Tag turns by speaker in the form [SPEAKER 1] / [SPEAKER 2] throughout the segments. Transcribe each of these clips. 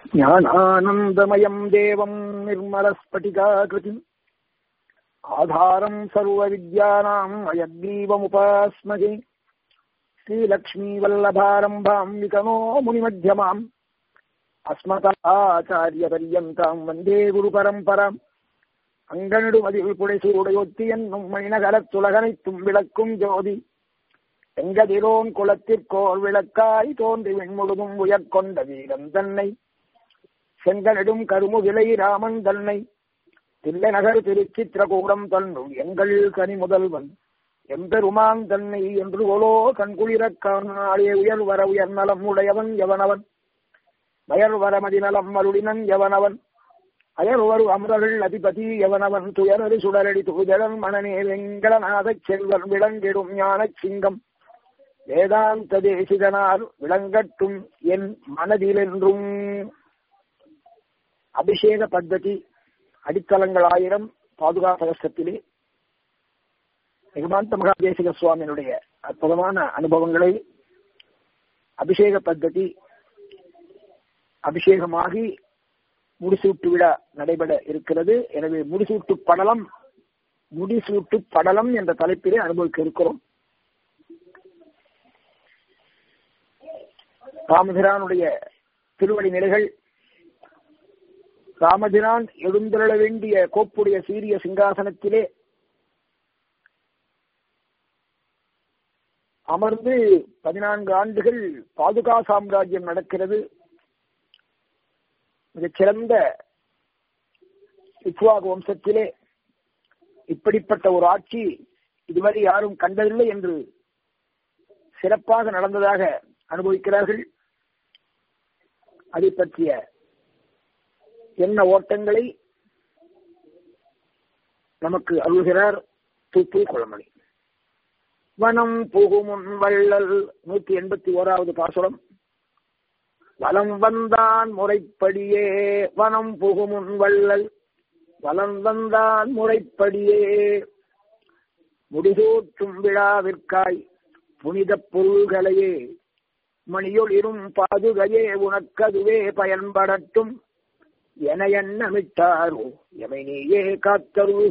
[SPEAKER 1] ज्ञानानन्दमयम् देवम् निर्मलस्फटिकाकृतिम् आधारम् सर्वविद्यानाम् अयग्रीवमुपास्महे श्रीलक्ष्मीवल्लभारम्भाम् विकनो मुनिमध्यमाम् அஸ்மதாச்சாரியபரியந்தாம் வந்தே குரு பரம்பராம் அங்கனடுமதில் புடைசூடையொத்தி என்னும் மணிநகரத் துலகனைத்தும் விளக்கும் ஜோதி எங்கதிரோன் குலத்திற்கோர் விளக்காய் தோன்றி விண்முழுதும் உயர்கொண்ட வீரன் தன்னை செங்கனடும் கருமுகிலை ராமன் தன்னை தில்லைநகர் திருச்சித்திரகூடம் தன்னுள் எங்கள் கனி முதல்வன் எம்பெருமான் தன்னை என்று ஒலோ கண்குளிரக் காணாலே உயர் வர உயர் நலம் உடையவன் எவனவன் வயர் வரமதிநலம் மருளினன் எவனவன் அயர்வரு அமரர்கள் அதிபதி எவனவன் துயரறு சுடரடி துகுதலன் மணனே வெங்கடநாதச் செல்வன் விளங்கிடும் ஞானச் சிங்கம் வேதாந்த தேசிகனார் விளங்கட்டும் என் மனதிலென்றும் அபிஷேக பத்ததி அடித்தளங்கள் ஆயிரம் பாதுகா சகஸ்தத்திலே நிகமாந்த மகாதேசிக சுவாமியினுடைய அற்புதமான அனுபவங்களை அபிஷேக பத்ததி அபிஷேகமாகி முடிசூட்டு விழா நடைபெற இருக்கிறது எனவே முடிசூட்டு படலம் முடிசூட்டு படலம் என்ற தலைப்பிலே அனுபவிக்க இருக்கிறோம் ராமபிரானுடைய திருவடி நிலைகள் ராமபிரான் எழுந்தருள வேண்டிய கோப்புடைய சீரிய சிங்காசனத்திலே அமர்ந்து பதினான்கு ஆண்டுகள் பாதுகா சாம்ராஜ்யம் நடக்கிறது மிகச்சிறந்த இக்வாக வம்சத்திலே இப்படிப்பட்ட ஒரு ஆட்சி இதுவரை யாரும் கண்டதில்லை என்று சிறப்பாக நடந்ததாக அனுபவிக்கிறார்கள் அதை பற்றிய என்ன ஓட்டங்களை நமக்கு அருள்கிறார் தூப்பு குளமணி வனம் புகுமுன் வள்ளல் நூத்தி எண்பத்தி ஓராவது பாசுரம் வலம் வந்தான் முறைப்படியே வனம் புகுமுன் வள்ளல் வலம் வந்தான் முறைப்படியே முடிசூற்றும் விழாவிற்காய் புனித பொருள்களையே மணியொளிரும் பாதுகையே உனக்கதுவே பயன்படட்டும் என எண்ணமிட்டாரோ எமை நீயே காத்தருக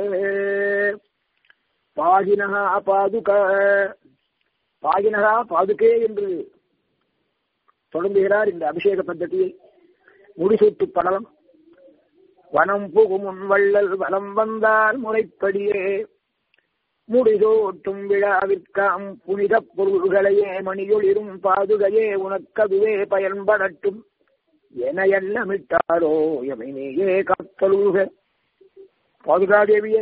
[SPEAKER 1] பாகினகா பாதுக பாகினகா பாதுகே என்று தொடங்குகிறார் இந்த அபிஷேக பద్ధதியை முடிசூட்டு படலம் வனம் புகும் வள்ளல் வலம் வந்தால் முறைப்படியே முடிசூட்டும் விழாவிற்காம் புனித பொருள்களையே மணியொளிரும் பாதுகையே உனக்கதுவே பயன்படட்டும் என எண்ணமிட்டாரோ எமைனேயே காத்தலுக பாதுகாதேவியே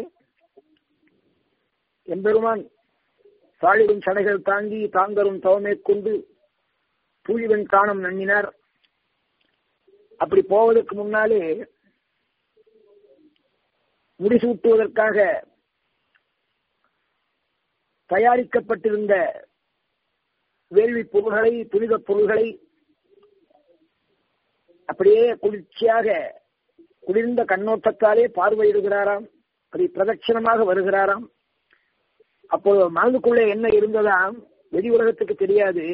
[SPEAKER 1] எம்பெருமான் சாளிடும் சடைகள் தாங்கி தாங்கரும் தவமே கொண்டு தூழிவன் காணம் நன்னினார் அப்படி போவதற்கு முன்னாலே முடிசூட்டுவதற்காக தயாரிக்கப்பட்டிருந்த வேள்வி பொருள்களை புனித பொருள்களை அப்படியே குளிர்ச்சியாக குளிர்ந்த கண்ணோட்டத்தாலே பார்வையிடுகிறாராம் அப்படி பிரதட்சணமாக வருகிறாராம் அப்போ மனதுக்குள்ளே என்ன இருந்ததாம் வெளி உலகத்துக்கு தெரியாது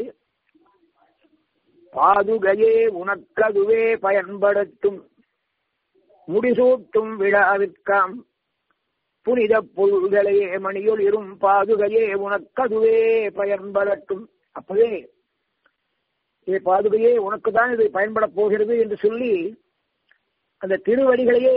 [SPEAKER 1] பாதுகையே உனக்கதுவே பயன்படுத்தும் முடிசூட்டும் விழாவிற்காம் புனித பொருள்களையே மணியொல் இரும் பாதுகையே உனக்கதுவே பயன்படட்டும் அப்பவே ஏ பாதுகையே உனக்கு தான் இது பயன்பட போகிறது என்று சொல்லி அந்த திருவடிகளையே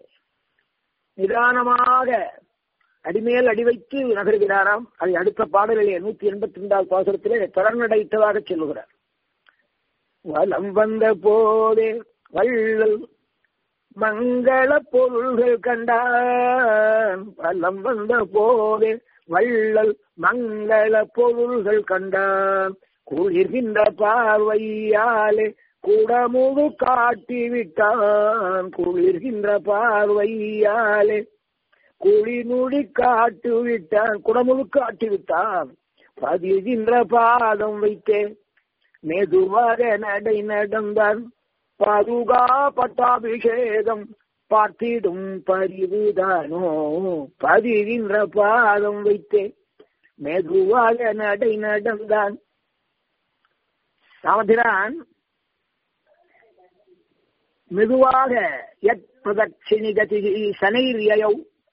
[SPEAKER 1] நிதானமாக அடிமேல் அடி வைத்து நகர்கிறாராம் அதை அடுத்த பாடலிலே நூத்தி எண்பத்தி ரெண்டாவது பாசுரத்திலே தொடர்நடைத்ததாக சொல்லுகிறார் வலம் வந்த போதே வள்ளல் மங்கள பொருள்கள் கண்டான் வலம் வந்த போதே வள்ளல் மங்கள பொருள்கள் கண்டான் குளிர்கின்ற பார்வையாலே குடமுழு காட்டி விட்டான் குளிர்கின்ற பார்வையாலே குளிநுடி காட்டு விட்டான் குடமுழு காட்டி விட்டான் பதிகின்ற பாதம் வைத்தேன் மெதுவாக நடை நடந்தான் பாதுகா பட்டாபிஷேகம் பார்த்திடும் பரிவுதானோ பதிகின்ற பாதம் வைத்தேன் மெதுவாக நடை நடந்தான் ராமபிரான் மெதுவாக யத் பிரதட்சிணி கதி சனைரியயௌ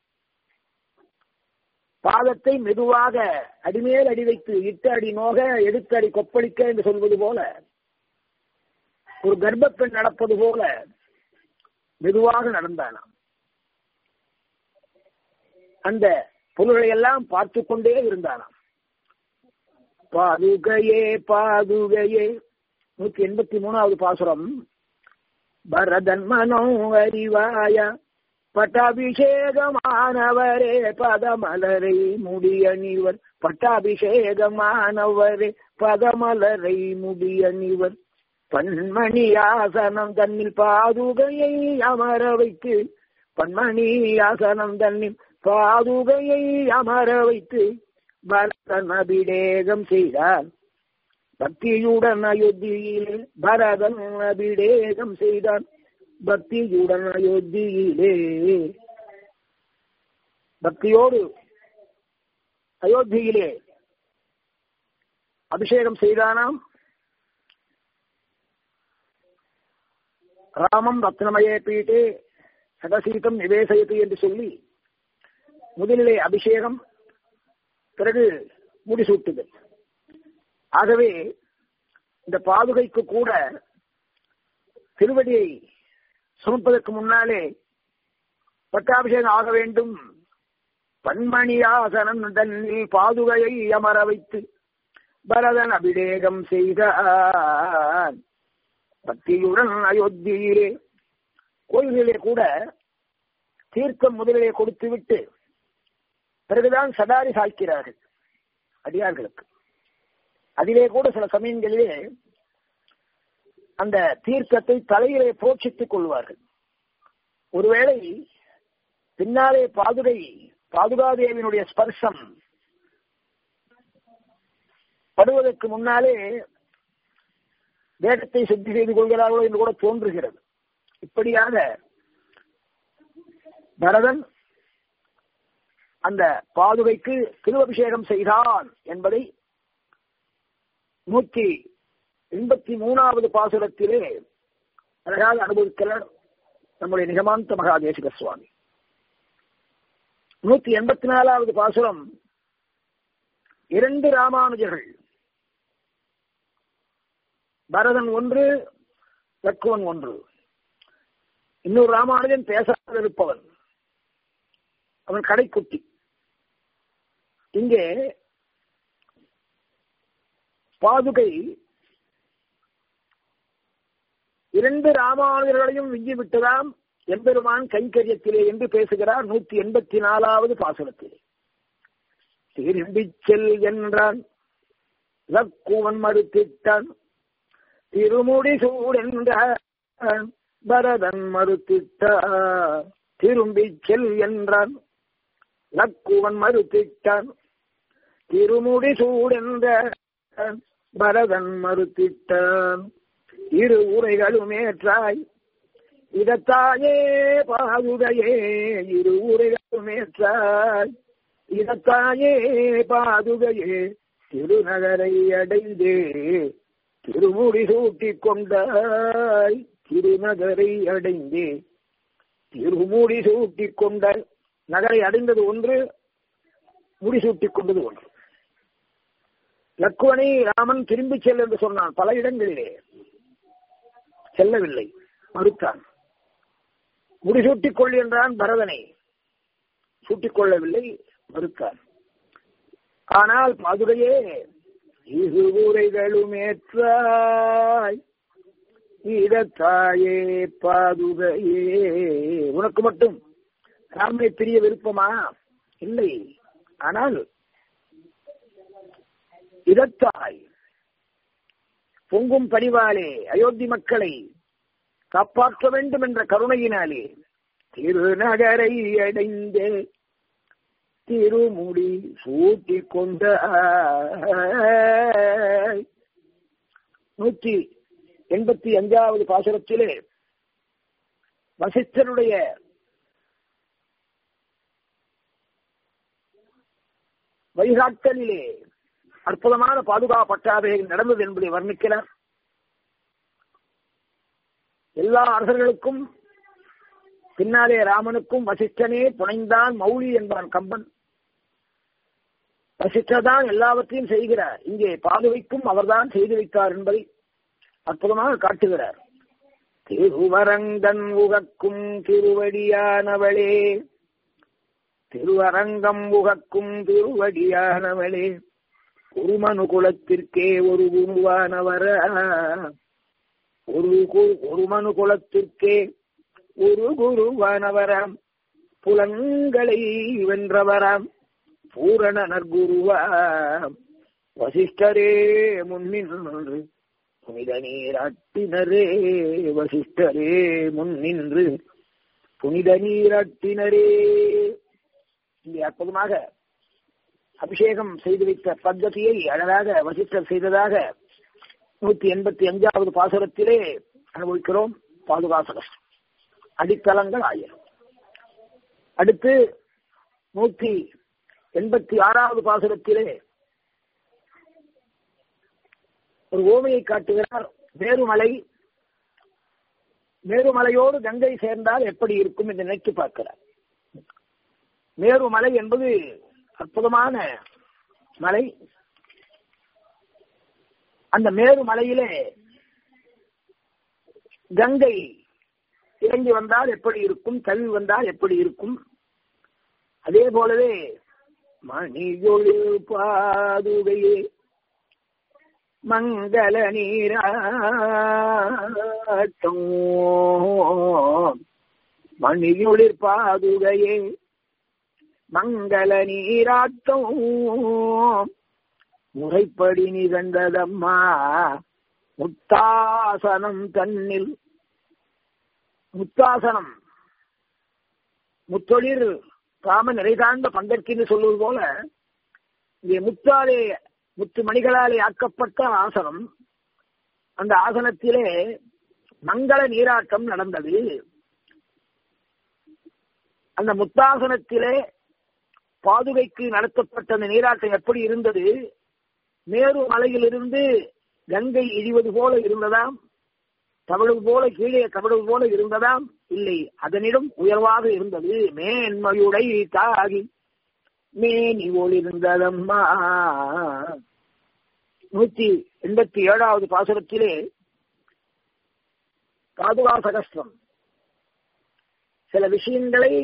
[SPEAKER 1] பாதத்தை மெதுவாக அடிமேல் அடி வைத்து இட்டு அடி நோக எடுத்து அடி கொப்பளிக்க என்று சொல்வது போல ஒரு கர்ப்பப்பெண் நடப்பது போல மெதுவாக நடந்தானாம் அந்த பொருள்களை எல்லாம் பார்த்து கொண்டே இருந்தானாம் பாதுகையே பாதுகையே நூத்தி எண்பத்தி மூணாவது பாசுரம் பரதன் மனோ அறிவாய பட்டாபிஷேகமானவரே பதமலரை முடியணிவர் பட்டாபிஷேகமானவரே பதமலரை முடியணிவர் பன்மணி ஆசனம் தன்னில் பாதுகையை அமர வைத்து பன்மணி ஆசனம் தன்னில் பாதுகையை அமர வைத்து பரதன் அபிடேகம் செய்தார் பக்தியுடன் அயோத்தியிலே பரதன் அபிடேகம் செய்தான் பக்தியுடன் அயோத்தியிலே பக்தியோடு அயோத்தியிலே அபிஷேகம் செய்தானாம் ராமம் ரத்னமயே பீட்டே சதசீதம் நிவேசயத்து என்று சொல்லி முதலிலே அபிஷேகம் பிறகு முடிசூட்டுதல் ஆகவே இந்த பாதுகைக்கு கூட திருவடியை சுமப்பதற்கு முன்னாலே பட்டாபிஷேகம் ஆக வேண்டும் பன்மணியாசனம் தன்னில் பாதுகையை அமர வைத்து பரதன் அபிஷேகம் செய்தான் பக்தியுடன் அயோத்தியிலே கோயில்களிலே கூட தீர்க்கம் முதலிலே கொடுத்து விட்டு பிறகுதான் சடாரி சாய்க்கிறார்கள் அடியார்களுக்கு அதிலே கூட சில சமயங்களிலே அந்த தீர்க்கத்தை தலையிலே போட்சித்துக் கொள்வார்கள் ஒருவேளை பின்னாலே பாதுகை பாதுகாதேவினுடைய ஸ்பர்சம் படுவதற்கு முன்னாலே வேகத்தை சுத்தி செய்து கொள்கிறார்களோ என்று கூட தோன்றுகிறது இப்படியாக பரதன் அந்த பாதுகைக்கு திருவபிஷேகம் செய்தான் என்பதை நூற்றி எண்பத்தி மூணாவது பாசுரத்திலே அழகாக அனுபவிக்கிறார் நம்முடைய நிகமாந்த மகாதேசிக சுவாமி நூத்தி எண்பத்தி நாலாவது பாசுரம் இரண்டு ராமானுஜர்கள் பரதன் ஒன்று லக்குவன் ஒன்று இன்னொரு ராமானுஜன் பேசாத இருப்பவன் அவன் கடைக்குட்டி இங்கே பாதுகை இரண்டு ராமானுஜர்களையும் விஞ்சி விட்டதாம் எம்பெருமான் கைங்கரியத்திலே என்று பேசுகிறார் நூத்தி எண்பத்தி நாலாவது பாசுரத்திலே திரும்பிச் செல் என்றான் லக்குவன் மறுத்திட்டான் திருமுடி சூடென்றான் பரதன் மறுத்திட்டான் திரும்பிச் செல் என்றான் லக்குவன் மறுத்திட்டான் திருமுடி சூடென்ற பரதன் மறுத்திட்டான் இரு உரைகளும் ஏற்றாய் இதத்தாயே பாதுகையே இரு உரைகளும் ஏற்றாய் இதத்தாயே பாதுகையே திருநகரை அடைந்தே திருமுடி சூட்டிக் கொண்டாய் திருநகரை அடைந்தே திருமுடி சூட்டிக் கொண்டாய் நகரை அடைந்தது ஒன்று முடிசூட்டிக் கொண்டது ஒன்று லக்குவனை ராமன் திரும்பி செல் என்று சொன்னான் பல இடங்களிலே செல்லவில்லை மறுத்தான் முடிசூட்டிக் கொள் என்றான் பரதனை சூட்டிக் கொள்ளவில்லை மறுத்தான் ஆனால் பாதுகையே இரு உரைகளும் ஏற்றாய் இடத்தாயே பாதுகையே உனக்கு மட்டும் ராமனை பிரிய விருப்பமா இல்லை ஆனால் இதத்தாய் பொங்கும் பரிவாலே அயோத்தி மக்களை காப்பாற்ற வேண்டும் என்ற கருணையினாலே திருநகரை அடைந்த திருமுடி சூட்டி கொண்ட நூற்றி எண்பத்தி அஞ்சாவது பாசுரத்திலே வசிஷ்டனுடைய வழிகாட்டலிலே அற்புதமான பாதுகாப்பற்றாவே நடந்தது என்பதை வர்ணிக்கிறார் எல்லா அரசர்களுக்கும் பின்னாலே ராமனுக்கும் வசிஷ்டனே புனைந்தான் மௌலி என்பான் கம்பன் வசிஷ்டர் தான் எல்லாவற்றையும் செய்கிறார் இங்கே பாதுவைக்கும் அவர்தான் செய்து வைத்தார் என்பதை அற்புதமாக காட்டுகிறார் திருவரங்கன் உகக்கும் திருவடியானவளே திருவரங்கம் உகக்கும் திருவடியானவளே குருமனு குலத்திற்கே ஒரு குருவானவர ஒரு ஒரு மனு குலத்திற்கே ஒரு குருவானவராம் புலன்களை வென்றவராம் பூரண நற்குருவாம் வசிஷ்டரே முன்னின்று புனித நீராட்டினரே வசிஷ்டரே முன்னின்று புனித நீராட்டினரே இங்கே அற்புதமாக அபிஷேகம் செய்து வைத்த பద్ధதியை அழகாக வசிஷ்டர் செய்ததாக நூத்தி எண்பத்தி அஞ்சாவது பாசுரத்திலே அனுபவிக்கிறோம் பாதுகாசகம் அடித்தளங்கள் ஆயிரம் அடுத்து நூத்தி எண்பத்தி ஆறாவது பாசுரத்திலே ஒரு ஓமையை காட்டுகிறார் மேருமலை மேருமலையோடு கங்கை சேர்ந்தால் எப்படி இருக்கும் என்று நினைத்து பார்க்கிறார் மேருமலை என்பது அற்புதமான மலை அந்த மேருமலையிலே கங்கை இறங்கி வந்தால் எப்படி இருக்கும் தவி வந்தால் எப்படி இருக்கும் அதே போலவே மணியொழு பாதுகையே மங்கள நீராட்டம் மணியொளிர் பாதுகையே மங்கள நீராட்டம் முறைப்படி நிகழ்ந்ததம்மா முத்தாசனம் தன்னில் முத்தாசனம் முத்தொழில் ராம நிறைதாழ்ந்த பங்கற்கின்னு சொல்வது போல இங்கே முத்தாலே முத்து மணிகளாலே ஆக்கப்பட்ட ஆசனம் அந்த ஆசனத்திலே மங்கள நீராட்டம் நடந்தது அந்த முத்தாசனத்திலே பாதுகைக்கு நடத்தப்பட்ட அந்த நீராட்டம் எப்படி இருந்தது மேரு மலையிலிருந்து கங்கை இழிவது போல இருந்ததாம் தவழுது போல கீழே தவழுது போல இருந்ததாம் இல்லை அதனிடம் உயர்வாக இருந்தது மேன்மையுடை தாகி மேனி ஒளிர்ந்ததம்மா நூத்தி எண்பத்தி ஏழாவது பாசுரத்திலே பாதுகாசகஸ்திரம் சில விஷயங்களை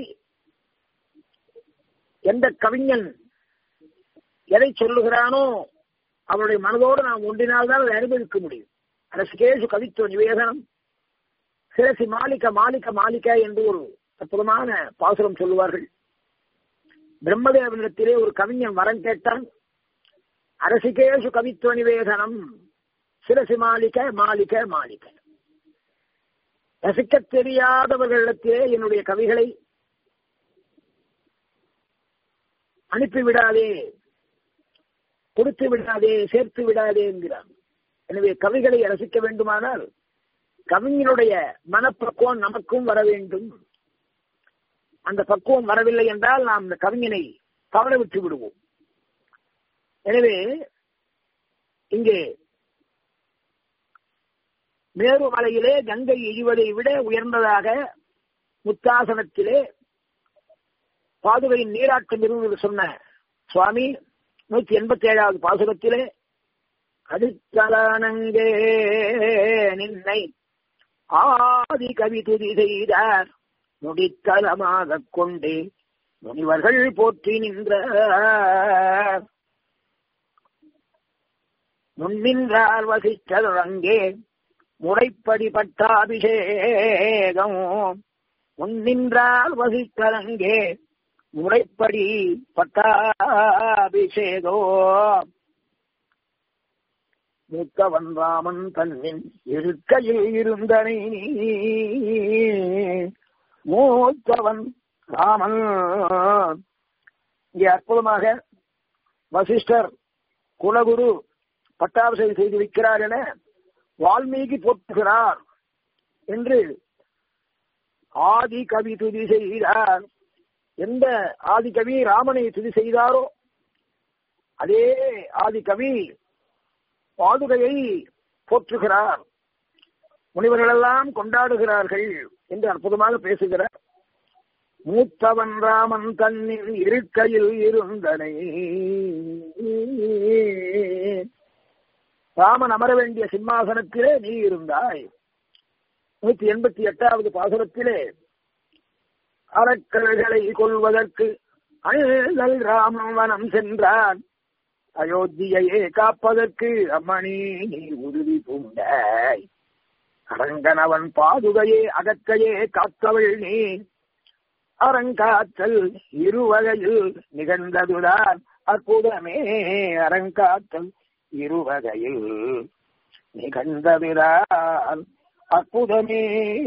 [SPEAKER 1] எந்த கவிஞன் எதை சொல்லுகிறானோ அவருடைய மனதோடு நாம் ஒன்றினால்தான் அதை அனுபவிக்க முடியும் அரசுகேசு கவித்துவ நிவேதனம் சிரசி மாலிக மாலிக மாலிக என்று ஒரு அற்புதமான பாசுரம் சொல்லுவார்கள் பிரம்மதேவனிடத்திலே ஒரு கவிஞன் வரம் கேட்டான் அரசிகேசு கவித்துவ நிவேதனம் சிரசி மாலிக மாலிக மாலிக ரசிக்க தெரியாதவர்களிடத்திலே என்னுடைய கவிகளை அனுப்பிவிடாதே கொடுத்து விடாதே சேர்த்து விடாதே என்கிறான் எனவே கவிகளை ரசிக்க வேண்டுமானால் கவிஞனுடைய மனப்பக்குவம் நமக்கும் வர வேண்டும் அந்த பக்குவம் வரவில்லை என்றால் நாம் இந்த கவிஞனை தவற விட்டு விடுவோம் எனவே இங்கே மேருமலையிலே கங்கை இழிவதை விட உயர்ந்ததாக முத்தாசனத்திலே பாதுகையின் நீராட்டம் இருந்தது சொன்ன சுவாமி நூத்தி எண்பத்தி ஏழாவது பாசுரத்திலே அடுத்தலானங்கே நின்னை ஆதி கவி துதி செய்தார் முடித்தலமாக கொண்டே முனிவர்கள் போற்றி நின்ற முன்னின்றார் வசித்தது அங்கே முறைப்படி பட்டாபிஷேகம் முன்னின்றார் வசித்தலங்கே முறைப்படி பட்டாபிஷேகோ மூத்தவன் ராமன் தன்னின் இருக்கையில் இருந்தனை மூத்தவன் ராமன் இங்கே அற்புதமாக வசிஷ்டர் குலகுரு பட்டாபிஷேகம் செய்து வைக்கிறார் என வால்மீகி போற்றுகிறார் என்று ஆதி கவி துதி செய்தார் எந்த ஆதி கவி ராமனை துதி செய்தாரோ அதே ஆதி கவி பாதுகையை போற்றுகிறார் முனிவர்களெல்லாம் கொண்டாடுகிறார்கள் என்று அற்புதமாக பேசுகிறார் மூத்தவன் ராமன் தன்னின் இருக்கையில் இருந்தனை ராமன் அமர வேண்டிய சிம்மாசனத்திலே நீ இருந்தாய் நூத்தி எண்பத்தி எட்டாவது பாசுரத்திலே அறக்கல்களை கொள்வதற்கு அழுதல் ராமன் வனம் சென்றான் அயோத்தியையே காப்பதற்கு அம்மணி நீ உறுதி பூண்டாய் அரங்கனவன் பாதுகையே அகற்கையே காத்தவள் நீ அரங்காத்தல் இருவகையில் நிகழ்ந்ததுதான் அற்புதமே அரங்காத்தல் இருவகையில் நிகழ்ந்ததுதான் அற்புதமே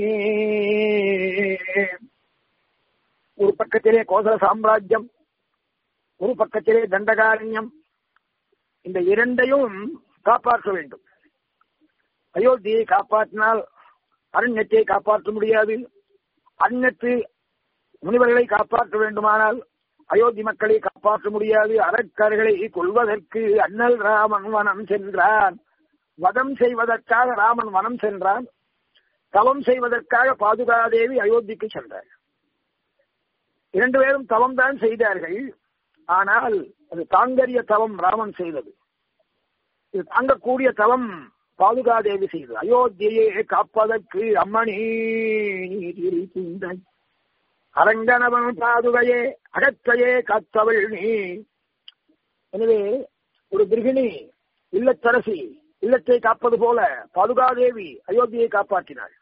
[SPEAKER 1] ஒரு பக்கத்திலே கோசல சாம்ராஜ்யம் ஒரு பக்கத்திலே தண்டகாரண்யம் இந்த இரண்டையும் காப்பாற்ற வேண்டும் அயோத்தியை காப்பாற்றினால் அரண்யத்தை காப்பாற்ற முடியாது அந்நத்து முனிவர்களை காப்பாற்ற வேண்டுமானால் அயோத்தி மக்களை காப்பாற்ற முடியாது அறக்கர்களை கொள்வதற்கு அண்ணல் ராமன் வனம் சென்றான் வதம் செய்வதற்காக ராமன் வனம் சென்றான் தவம் செய்வதற்காக பாதுகாதேவி அயோத்திக்கு சென்றார் இரண்டு பேரும் தவம் தான் செய்தார்கள் ஆனால் அது தாங்கரிய தவம் ராமன் செய்தது இது தாங்கக்கூடிய தவம் பாதுகாதேவி செய்தது அயோத்தியை காப்பதற்கு அம்மணி நீர் அரங்கனவன் பாதுகையே அகத்தையே காத்தவள் நீ எனவே ஒரு கிருகிணி இல்லத்தரசி இல்லத்தை காப்பது போல பாதுகாதேவி அயோத்தியை காப்பாற்றினாள்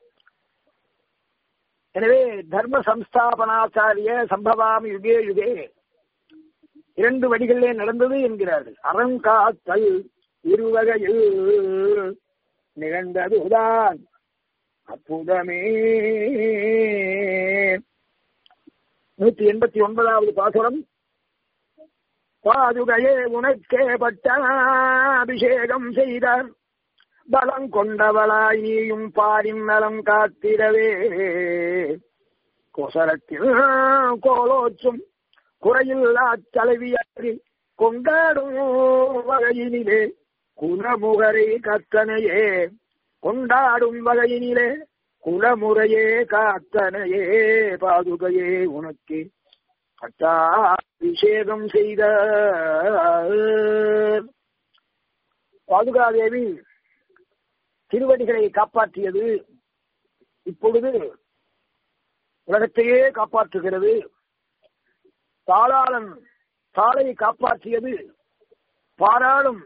[SPEAKER 1] எனவே தர்ம சம்ஸ்தாபனாச்சாரிய சம்பவாமி யுகே யுகே இரண்டு வழிகளிலே நடந்தது என்கிறார்கள் அறங்காத்தல் இருவகையில் நிகழ்ந்ததுதான் அற்புதமே நூத்தி எண்பத்தி ஒன்பதாவது பாசுரம் பாதுகையே உனக்கே பட்ட அபிஷேகம் செய்தார் பலம் கொண்டவளாய் நீயும் பாரின் நலம் காத்திடவே கோசலத்தில் கோலோச்சும் குறையில்லா தலைவியாரி கொண்டாடும் வகையினிலே குலமுகரை கத்தனையே கொண்டாடும் வகையினிலே குலமுறையே காத்தனையே பாதுகையே உனக்கு பட்டாபிஷேகம் செய்த பாதுகாதேவி திருவடிகளை காப்பாற்றியது இப்பொழுது உலகத்தையே காப்பாற்றுகிறது தாளாளன் தாளை காப்பாற்றியது பாராளும்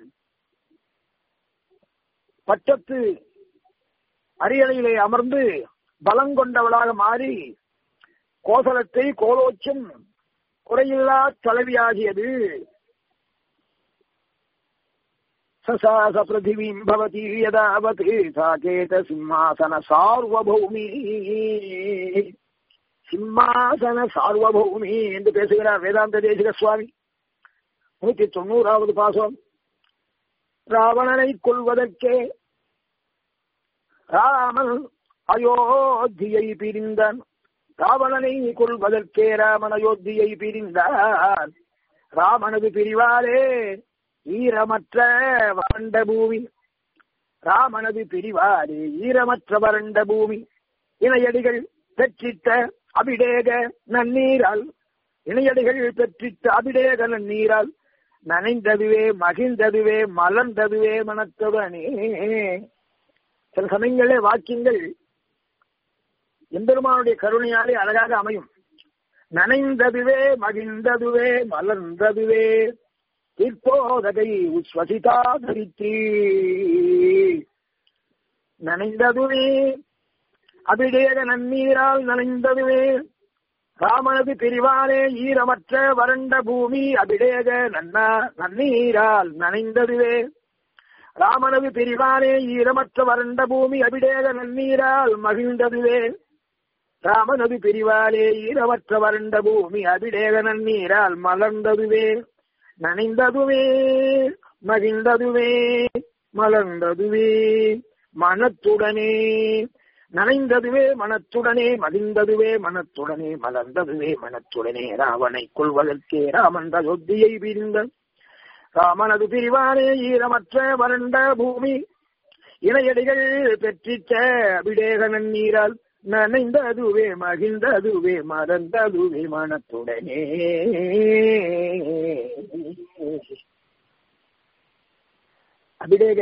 [SPEAKER 1] பட்டத்து அரியணையிலே அமர்ந்து பலங்கொண்டவளாக மாறி கோசலத்தை கோலோச்சும் குறையில்லா தலைவியாகியது சசாச பிருத்திவீம் பவதி யதாவத் சாகேத சிம்மாசன சார்வபௌமி சிம்மாசன சார்வபௌமி என்று பேசுகிறார் வேதாந்த தேசிக சுவாமி நூத்தி தொண்ணூறாவது பாசம் ராவணனை கொள்வதற்கே ராமன் அயோத்தியை பிரிந்தான் ராவணனை கொள்வதற்கே ராமன் அயோத்தியை பிரிந்தான் ராமனது பிரிவாரே ஈரமற்ற வறண்ட பூமி ராமனது பிரிவாரே ஈரமற்ற வறண்ட பூமி இணையடிகள் பெற்றிட்ட அபிடேக நன்னீரால் இணையடிகள் பெற்றிட்ட அபிடேக நன்னீரால் நனைந்ததுவே மகிழ்ந்ததுவே மலர்ந்ததுவே மனத்துடனே சில சமயங்களே வாக்கியங்கள் எம்பெருமானுடைய கருணையாலே அழகாக அமையும் நனைந்ததுவே மகிழ்ந்ததுவே மலர்ந்ததுவே தீர்ப்போதகை உஸ்வசிதா தரித்ரி நனைந்ததுவே அபிடேக நன்னீரால் நனைந்ததுவே ராமனது பிரிவாலே ஈரமற்ற வறண்ட பூமி அபிடேக நன்னா நன்னீரால் நனைந்ததுவே ராமனது பிரிவாலே ஈரமற்ற வறண்ட பூமி அபிடேக நன்னீரால் மகிழ்ந்ததுவே ராமனது பிரிவாலே ஈரமற்ற வறண்ட பூமி அபிடேக நன்னீரால் மலர்ந்ததுவே நனைந்ததுவே மகிழ்ந்ததுவே மலர்ந்ததுவே மனத்துடனே நனைந்ததுவே மனத்துடனே மகிழ்ந்ததுவே மனத்துடனே மலர்ந்ததுவே மனத்துடனே ராவனை கொள்வதற்கே ராமன் அயோத்தியை பிரிந்த ராமனது பிரிவானே ஈரமற்ற வறண்ட பூமி இணையடிகள் பெற்றிச்ச அபிடேக நன்னீரால் நனைந்ததுவே மகிழ்ந்ததுவே மறந்ததுவே மனத்துடனே அபிடேக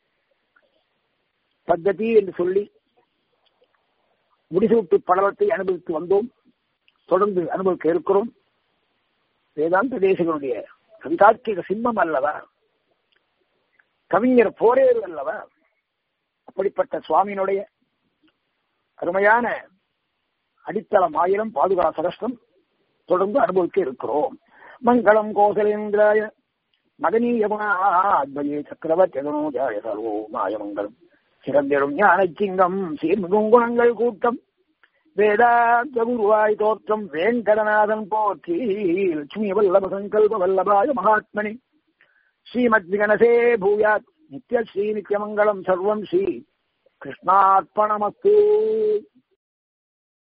[SPEAKER 1] பத்ததி என்று சொல்லி முடிசூட்டு படலத்தை அனுபவித்து வந்தோம் தொடர்ந்து அனுபவிக்க இருக்கிறோம் வேதாந்த தேசங்களுடைய கவிதார்க்கிக சிம்மம் அல்லவா கவிஞர் போரேறு அல்லவா அப்படிப்பட்ட சுவாமியினுடைய அருமையான அடித்தளம் ஆயிரம் பாதுகா சகஸ்டம் தொடர்ந்து அனுபவிக்க இருக்கிறோம் மங்களம் கோசலேந்திராய மதனீயமாத்மயே சக்கரவர்த்தியதனோஜாய சர்வோ மாயமங்கலம் சிறந்தெழும் ஞான சிங்கம் சீர்மிகும் குணங்கள் கூட்டம் வேதாந்த குருவாய் தோற்றம் வேங்கடநாதன் போற்றி லட்சுமி வல்லப சங்கல்ப வல்லபாய மகாத்மனி ஸ்ரீமத் விகனசே பூயாத் நித்ய ஸ்ரீ நித்யமங்கலம் சர்வம் ஸ்ரீ கிருஷ்ணார்ப்பணமஸ்து